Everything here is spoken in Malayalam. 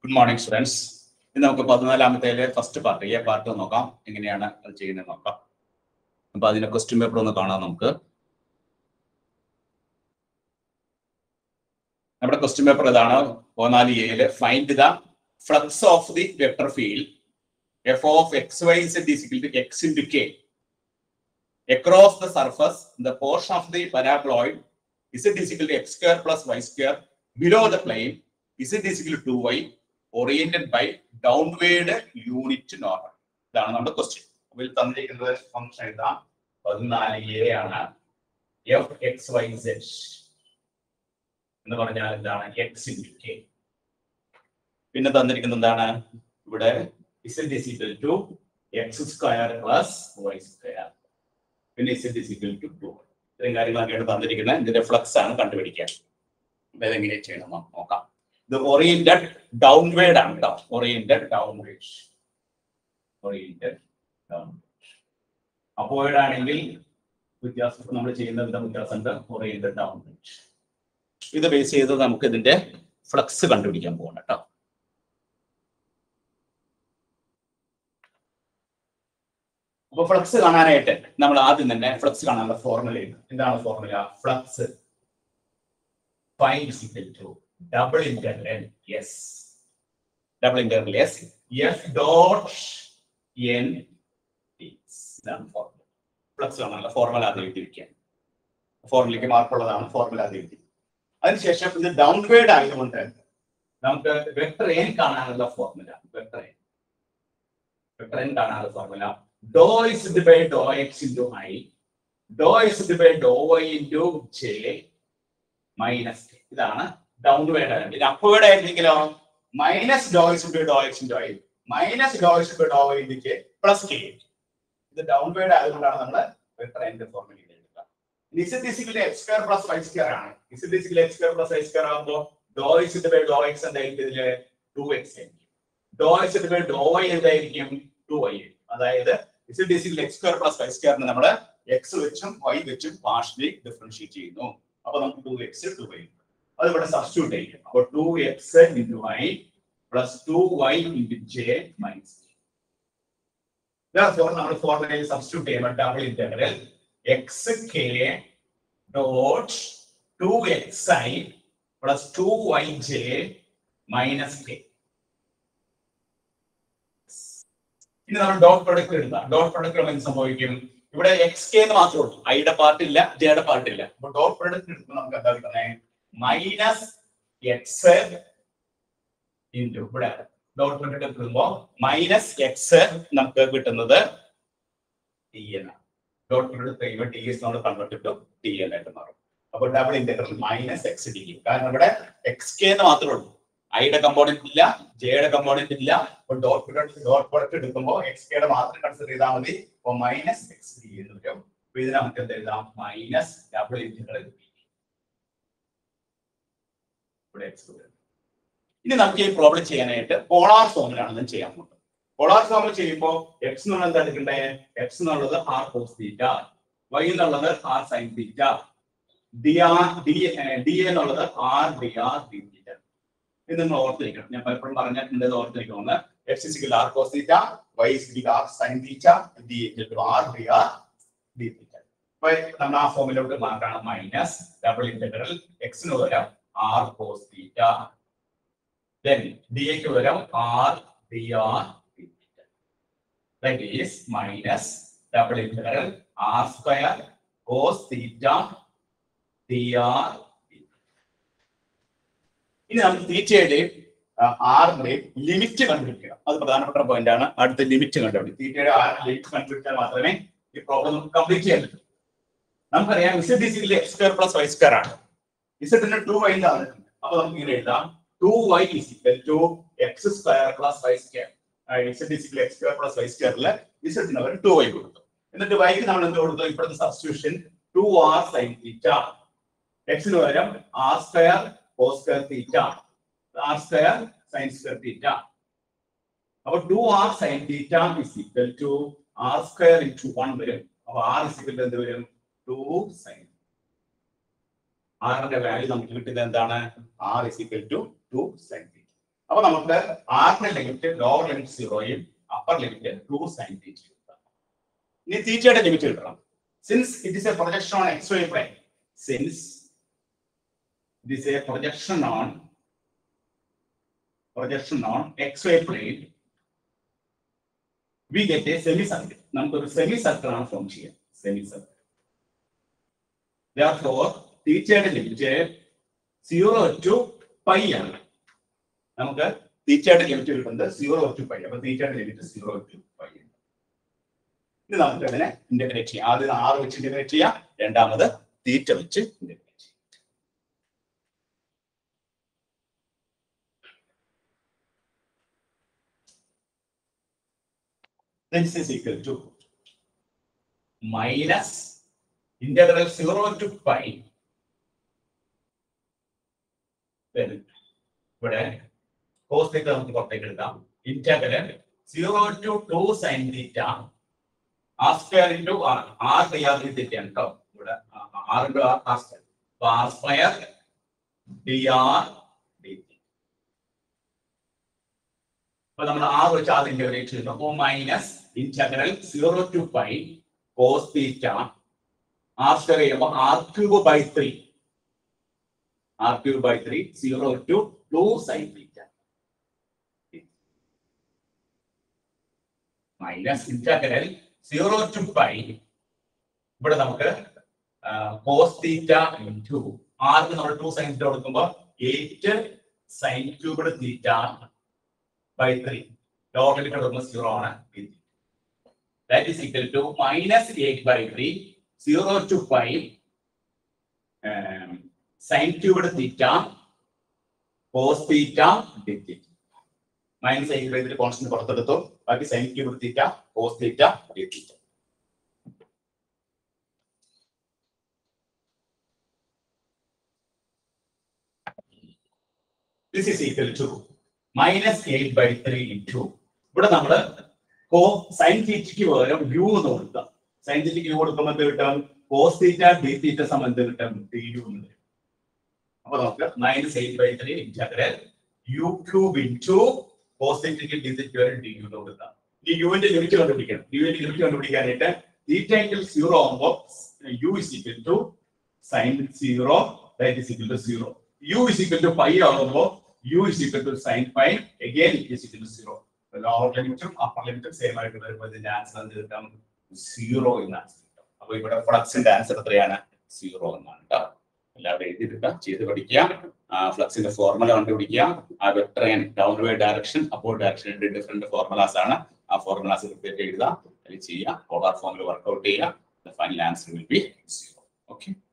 ഗുഡ് മോർണിംഗ് സ്റ്റുഡൻസ് ഇന്ന് നമുക്ക് പതിനാലാമത്തേലെ ഫസ്റ്റ് പാർട്ട് എ പാർട്ട് നോക്കാം എങ്ങനെയാണ് അത് ചെയ്യുന്നത് നോക്കാം അപ്പൊ അതിന്റെ ക്വസ്റ്റ്യൻ പേപ്പർ ഒന്ന് കാണാം നമുക്ക് നമ്മുടെ ക്വസ്റ്റ്യൻ പേപ്പർ ഇതാണ് പതിനാല് എയില് find the flux of the vector field F of X Y Z is equal to X into K across the surface the portion of the paraboloid z is equal to x square plus y square below the plane z is equal to 2y oriented by downward unit normal ഇതാണ് നമ്മുടെ ക്വസ്റ്റ്യൻ ഇതിൽ തന്നിരിക്കുന്നത് ഫംഗ്ഷൻ എഴുതാം പതിനാല് എ ആണ് എഫ് എക്സ് വൈ സെഡ് എന്ന് പറഞ്ഞാൽ എന്താണ് എക്സ് ഇൻറ്റു കെ പിന്നെ തന്നിരിക്കുന്നത് എന്താണ് ഇവിടെ z is equal to x square plus Y square പിന്നെ z is equal to 2 ഇത്രയും കാര്യങ്ങളൊക്കെയാണ് തന്നിരിക്കുന്നത് ഇതിന്റെ ഫ്ലക്സ് ആണ് കണ്ടുപിടിക്കാൻ അപ്പൊ ഇതെങ്ങനെ ചെയ്യണം നമുക്ക് നോക്കാം ഇത് ഓറിയന്റഡ് ഡൗൺവേർഡ് ആണ് കേട്ടോ ഓറിയന്റഡ് ഡൗൺവേർഡ് ഓറിയന്റഡ് ഡൗൺവേർഡ് അപ്പോഴാണെങ്കിൽ ആണെങ്കിൽ വ്യത്യാസം നമ്മൾ ചെയ്യുന്ന വിധം വ്യത്യാസമുണ്ട് ഓറിയന്റഡ് ഡൗൺവേർഡ് ഇത് ബേസ് ചെയ്ത് നമുക്ക് ഇതിന്റെ ഫ്ലക്സ് കണ്ടുപിടിക്കാൻ പോകണം കേട്ടോ അപ്പൊ ഫ്ലക്സ് കാണാനായിട്ട് നമ്മൾ ആദ്യം തന്നെ ഫ്ലക്സ് കാണാനുള്ള ഫോർമുല എന്താണ് formula flux five to double interval S double interval S F dot N ഇതാണ് ഫോർമുല ഫ്ലക്സ് കാണാനുള്ള ഫോർമുല ആദ്യം എഴുതിയിരിക്കുക ഫോർമുലയ്ക്ക് മാർക്കുള്ളതാണ് ഫോർമുല ആദ്യം എഴുതി അതിനുശേഷം ഇത് ഡൗൺവേർഡ് ആയതുകൊണ്ട് നമുക്ക് വെക്ടർ എൻ കാണാനുള്ള formula vector N vector N കാണാനുള്ള formula dou is divided by dou x into i dou is divided by dou y into j minus k ഇതാണ് ഡൗൺവേർഡ് ആണ് ഇത് അപ്വേർഡ് ആയിരുന്നെങ്കിലോ minus do is by do X into I minus do is by do Y into K plus K ഇത് ഡൗൺവേർഡ് ആയതുകൊണ്ടാണ് നമ്മൾ വെക്ടർ എന്റെ ഫോർമുല എഴുതുക Z is equal X square plus Y square ആണ് Z is equal X square plus Y square ആകുമ്പോൾ do is by do X എന്തായിരിക്കും ഇതില് ടു എക്സ് ആയിരിക്കും do is by do Y എന്തായിരിക്കും ടു വൈ അതായത് Z is equal X square plus Y സ്ക്വയറിന് നമ്മൾ എക്സ് വെച്ചും വൈ വെച്ചും പാർഷ്യലി ഡിഫറൻഷിയേറ്റ് ചെയ്യുന്നു അപ്പൊ നമുക്ക് ടു എക്സ് ടു വൈ അത് ഇവിടെ സബ്സ്റ്റിറ്റ്യൂട്ട് ചെയ്യും അപ്പൊ two X into Y plus two Y into J minus നമ്മൾ ഫോർമുലയിൽ സബ്സ്റ്റിറ്റ്യൂട്ട് ചെയ്യുമ്പോൾ double integral X K dot two X I plus two Y J minus K ഇനി നമ്മൾ ഡോട്ട് പ്രൊഡക്റ്റ് എടുക്കാം ഡോട്ട് പ്രൊഡക്റ്റ് എന്ത് സംഭവിക്കും ഇവിടെ എക്സ് കെ എന്ന് മാത്രമേ ഉള്ളൂ ഐയുടെ പാർട്ട് ഇല്ല ജെയുടെ പാർട്ട് ഇല്ല അപ്പൊ ഡോട്ട് പ്രൊഡക്റ്റ് എടുക്കുമ്പോൾ നമുക്ക് എന്താ കിട്ടുന്നത് മൈനസ് എക്സ് ഇൻറ്റു ഇവിടെ ഡോട്ട് പ്രൊഡക്റ്റ് എടുക്കുമ്പോൾ മൈനസ് എക്സ് നമുക്ക് കിട്ടുന്നത് ടി എൻ ഡോട്ട് പ്രൊഡക്റ്റ് കഴിയുമ്പോൾ ടി എസ് നമ്മൾ കൺവേർട്ട് ടു ടി എൻ ആയിട്ട് മാറും അപ്പൊ double integral minus X D കാരണം ഇവിടെ എക്സ് കെ എന്ന് മാത്രമേ ഉള്ളൂ ഐയുടെ കമ്പോണന്റ് ഇല്ല ജെയുടെ കമ്പോണന്റ് ഇല്ല അപ്പൊ ഡോട്ട് പ്രൊഡക്റ്റ് ഡോട്ട് പ്രൊഡക്റ്റ് എടുക്കുമ്പോൾ എക്സ് കെയുടെ മാത്രം കൺസിഡർ ചെയ്താൽ മതി അപ്പൊ മൈനസ് എക്സ് ഡി എന്ന് വരും അപ്പൊ ഇതിന് നമുക്ക് എന്ത് എഴുതാം മൈനസ് ഡബിൾ ഇന്റഗ്രൽ ഇവിടെ എക്സ് വരും ഇനി നമുക്ക് ഈ പ്രോബ്ലം ചെയ്യാനായിട്ട് പോളാർ ഫോമിലാണ് ഞാൻ ചെയ്യാൻ പോകുന്നത് പോളാർ ഫോമിൽ ചെയ്യുമ്പോൾ എക്സ് എന്നുള്ളത് എന്താ എടുക്കണ്ടേ എക്സ് എന്നുള്ളത് ആർ കോസ് തീറ്റ വൈ എന്നുള്ളത് R sine theta D R D D എന്നുള്ളത് R D R D theta ഇത് നിങ്ങൾ ഓർത്തിരിക്കണം ഞാൻ പലപ്പോഴും പറഞ്ഞിട്ടുണ്ട് ഇത് ഓർത്തിരിക്കണമെന്ന് X is equal R cos theta Y is equal R sine theta D R D R D theta അപ്പൊ നമ്മൾ ആ ഫോമിലോട്ട് മാറ്റാണ് മൈനസ് ഡബിൾ ഇന്റഗ്രൽ എക്സിന് പകരം R cos theta then dA ക്ക് പകരം r dr dθ. That is minus double integral r square cos theta dr dθ. ഇനി നമുക്ക് തീറ്റയുടെയും ആറിന്റെയും ലിമിറ്റ് കണ്ടുപിടിക്കുക അത് പ്രധാനപ്പെട്ട പോയിന്റ് ആണ് അടുത്ത ലിമിറ്റ് കണ്ടുപിടിക്കുക തീറ്റയുടെ ആറിന്റെ ലിമിറ്റ് കണ്ടുപിടിച്ചാൽ മാത്രമേ ഈ പ്രോബ്ലം നമുക്ക് കംപ്ലീറ്റ് ചെയ്യാൻ പറ്റൂ നമുക്കറിയാം Z is equal X square plus Y square ആണ് ഇസഡിന് ടു വൈ തന്നിട്ടുണ്ട് അപ്പൊ നമുക്ക് ഇങ്ങനെ എഴുതാം 2y is equal to x square plus y square. z is equal to x square plus y square ല് z ന് പകരം 2y കൊടുത്തു. എന്നിട്ട് y ക്ക് നമ്മൾ എന്ത് കൊടുത്തു? ഇപ്പോഴത്തെ substitution 2r sin theta. x ന് പകരം r square cos square theta. r square sin square theta. അപ്പൊ 2r sin theta is equal to r square into 1 വരും. അപ്പൊ r is equal to എന്ത് വരും? 2 sin ആറിന്റെ വാല്യൂ നമുക്ക് കിട്ടുന്നത് എന്താണ് R is equal to two sine theta അപ്പൊ നമുക്ക് ആറിന്റെ ലിമിറ്റ് ലോവർ ലിമിറ്റ് സീറോയും upper limit two sine theta ഇനി തീറ്റയുടെ ലിമിറ്റ് കിട്ടണം since it is a projection on X Y plane since it is a projection on projection on X Y plane we get a semi circle നമുക്കൊരു സെമി സർക്കിൾ ആണ് ഫോം ചെയ്യാം സെമി സർക്കിൾ therefore തീറ്റയുടെ ലിമിറ്റ് സീറോ ടു പൈ ആണ് നമുക്ക് തീറ്റയുടെ ലിമിറ്റ് കിട്ടുന്നത് സീറോ ടു പൈ അപ്പൊ തീറ്റയുടെ ലിമിറ്റ് സീറോ ടു പൈ ഇനി നമുക്ക് അതിനെ ഇന്റഗ്രേറ്റ് ചെയ്യാം ആദ്യം ആറ് വെച്ച് ഇന്റഗ്രേറ്റ് ചെയ്യാം രണ്ടാമത് തീറ്റ വെച്ച് ഇന്റഗ്രേറ്റ് ചെയ്യാം This is equal to minus integral 0 to pi then ഇവിടെ cos theta നമുക്ക് പുറത്തേക്ക് എടുക്കാം integral zero to two sine theta R square into R R reality തീറ്റയാണ് കേട്ടോ ഇവിടെ R into R R square അപ്പൊ R square D R D T അപ്പൊ നമ്മൾ ആർ വെച്ച് ആർ ഇന്റഗ്രേറ്റ് ചെയ്യുന്നു അപ്പോ minus integral zero to pi cos theta R square ചെയ്യുമ്പോൾ R cube by three R cube by three zero to two sine theta minus integral zero to pi ഇവിടെ നമുക്ക് കോസ് തീറ്റ ഇൻറ്റു ആർക്ക് നമ്മൾ ടു സൈൻ തീറ്റ കൊടുക്കുമ്പോൾ eight sine cubed theta by three lower limit കൊടുക്കുമ്പോൾ സീറോ ആണ് that is equal to minus eight by three zero to pi sine cubed theta cos theta D theta minus eight by three constant പുറത്തെടുത്തു ബാക്കി sine cubed theta cos theta D theta this is equal to minus 8 by 3 into ഇവിടെ നമ്മള് കോ സൈൻ തീറ്റയ്ക്ക് പകരം യു എന്ന് കൊടുക്കാം സൈൻ തീറ്റയ്ക്ക് യു കൊടുക്കുമ്പോൾ എന്ത് കിട്ടും കോസ് തീറ്റ ഡി തീറ്റ സമം എന്ത് കിട്ടും ഡി യു എന്ന് വരും അപ്പൊ നമുക്ക് minus eight by three integral U cube into cos തീറ്റയ്ക്ക് ഡി തീറ്റയ്ക്ക് വരെ ഡി യു എന്ന് കൊടുക്കാം ഈ യുവിന്റെ ലിമിറ്റ് കണ്ടുപിടിക്കണം യുവിന്റെ ലിമിറ്റ് കണ്ടുപിടിക്കാനായിട്ട് തീറ്റ എങ്കിൽ സീറോ ആകുമ്പോൾ U is equal to sine zero that is equal to zero U is equal to pi ആകുമ്പോൾ U is equal to sine pi again is equal to zero lower ലിമിറ്റും അപ്പർ ലിമിറ്റും സെയിം ആയിട്ട് വരുമ്പോൾ ഇതിന്റെ ആൻസർ എന്ത് കിട്ടാം സീറോ എന്ന് ആൻസർ കിട്ടും അപ്പൊ ഇവിടെ ഫ്ലക്സിന്റെ ആൻസർ എത്രയാണ് സീറോ എന്നാണ് കേട്ടോ എല്ലാവരും എഴുതിയെടുക്കുക ചെയ്ത് പഠിക്കുക ഫ്ലക്സിന്റെ ഫോർമുല കണ്ടുപിടിക്കുക ആ വെക്ടർ ഡൗൺവേർഡ് ഡയറക്ഷൻ അപ്പോൾ ഡയറക്ഷൻ രണ്ട് ഡിഫറെന്റ് ഫോർമുലാസ് ആണ് ആ ഫോർമുലാസ് കൃത്യമായിട്ട് എഴുതുക അതിൽ ചെയ്യുക പോളാർ ഫോമിൽ വർക്ക്ഔട്ട് ചെയ്യുക final answer will be zero okay